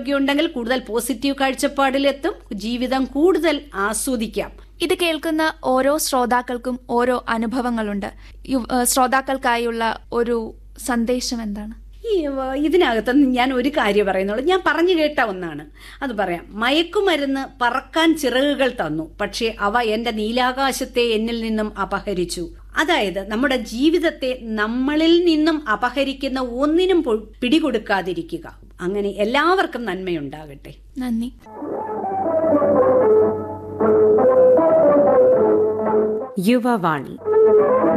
ആരോഗ്യമുണ്ടെങ്കിൽ കൂടുതൽ പോസിറ്റീവ് കാഴ്ചപ്പാടിലെത്തും ജീവിതം കൂടുതൽ ആസ്വദിക്കാം ഇത് കേൾക്കുന്ന ഓരോ ശ്രോതാക്കൾക്കും ഓരോ അനുഭവങ്ങളുണ്ട് യു- ഏഹ് ശ്രോതാക്കൾക്കായുള്ള ഒരു സന്ദേശം എന്താണ് ഈ വ- ഇതിനകത്ത് ഞാൻ ഒരു കാര്യം പറയുന്നുള്ളൂ ഞാൻ പറഞ്ഞു കേട്ട ഒന്നാണ് അത് പറയാം മയക്കുമരുന്ന് പറക്കാൻ ചിറകുകൾ തന്നു പക്ഷേ അവ എൻ്റെ നീലാകാശത്തെ എന്നിൽ നിന്നും അപഹരിച്ചു അതായത് നമ്മുടെ ജീവിതത്തെ നമ്മളിൽ നിന്നും അപഹരിക്കുന്ന ഒന്നിനും പൊ- പിടികൊടുക്കാതിരിക്കുക അങ്ങനെ എല്ലാവർക്കും നന്മയുണ്ടാകട്ടെ നന്ദി യുവവാണി